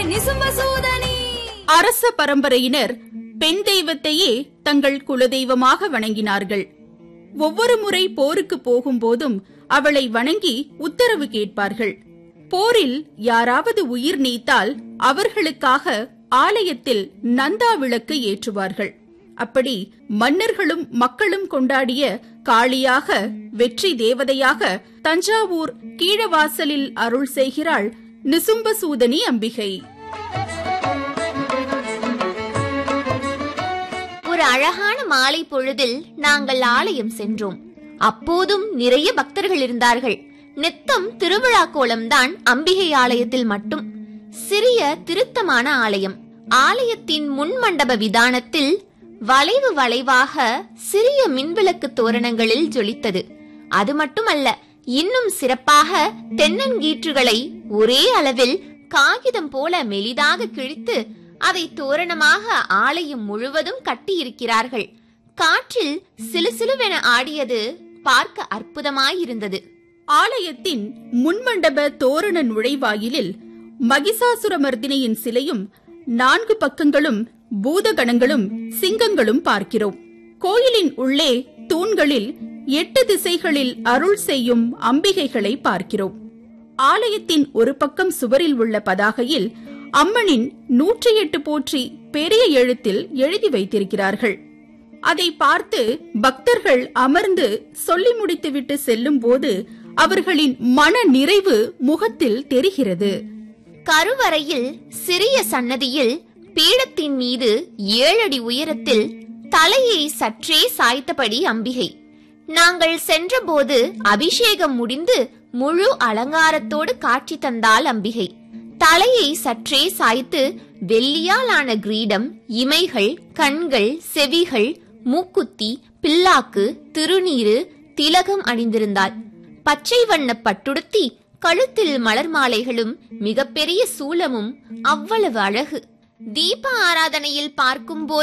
நிசும்பசூதனி அரச பரம்பரையினர் பெண் தெய்வத்தையே தங்கள் குலதெய்வமாக வணங்கினார்கள் ஒவ்வொரு முறை போருக்கு போகும்போதும் அவளை வணங்கி உத்தரவு கேட்பார்கள் போரில் யாராவது உயிர் நீத்தால் அவர்களுக்காக ஆலயத்தில் நந்தா விளக்கு ஏற்றுவார்கள் அப்படி மன்னர்களும் மக்களும் கொண்டாடிய காளியாக வெற்றி தேவதையாக தஞ்சாவூர் கீழவாசலில் அருள் செய்கிறாள் நிசும்பசூதனி அம்பிகை ஒரு அழகான மாலை பொழுதில் நாங்கள் ஆலயம் சென்றோம் அப்போதும் நிறைய பக்தர்கள் இருந்தார்கள் நித்தம் திருவிழா கோலம்தான் அம்பிகை ஆலயத்தில் மட்டும் சிறிய திருத்தமான ஆலயம் ஆலயத்தின் முன் மண்டப விதானத்தில் வளைவு வளைவாக சிறிய மின்விளக்கு தோரணங்களில் ஜொலித்தது அது மட்டுமல்ல இன்னும் சிறப்பாக தென்னங்கீற்றுகளை ஒரே அளவில் காகிதம் போல மெலிதாக கிழித்து அதை தோரணமாக ஆலயம் முழுவதும் கட்டியிருக்கிறார்கள் காற்றில் சிலுசிலுவென ஆடியது பார்க்க அற்புதமாயிருந்தது ஆலயத்தின் முன்மண்டப தோரண நுழைவாயிலில் மகிஷாசுரமர்தினியின் சிலையும் நான்கு பக்கங்களும் பூதகணங்களும் சிங்கங்களும் பார்க்கிறோம் கோயிலின் உள்ளே தூண்களில் எட்டு திசைகளில் அருள் செய்யும் அம்பிகைகளை பார்க்கிறோம் ஆலயத்தின் ஒரு பக்கம் சுவரில் உள்ள பதாகையில் அம்மனின் நூற்றி எட்டு போற்றி பெரிய எழுத்தில் எழுதி வைத்திருக்கிறார்கள் அதை பார்த்து பக்தர்கள் அமர்ந்து சொல்லி முடித்துவிட்டு செல்லும் போது அவர்களின் மன நிறைவு முகத்தில் தெரிகிறது கருவறையில் சிறிய சன்னதியில் பீடத்தின் மீது ஏழடி உயரத்தில் தலையை சற்றே சாய்த்தபடி அம்பிகை நாங்கள் சென்றபோது அபிஷேகம் முடிந்து முழு அலங்காரத்தோடு காட்சி தந்தாள் அம்பிகை தலையை சற்றே சாய்த்து வெள்ளியால் ஆன கிரீடம் இமைகள் கண்கள் செவிகள் மூக்குத்தி பில்லாக்கு திருநீரு திலகம் அணிந்திருந்தாள் பச்சை வண்ண பட்டுடுத்தி கழுத்தில் மலர் மாலைகளும் மிகப்பெரிய சூலமும் அவ்வளவு அழகு தீப ஆராதனையில் பார்க்கும்போது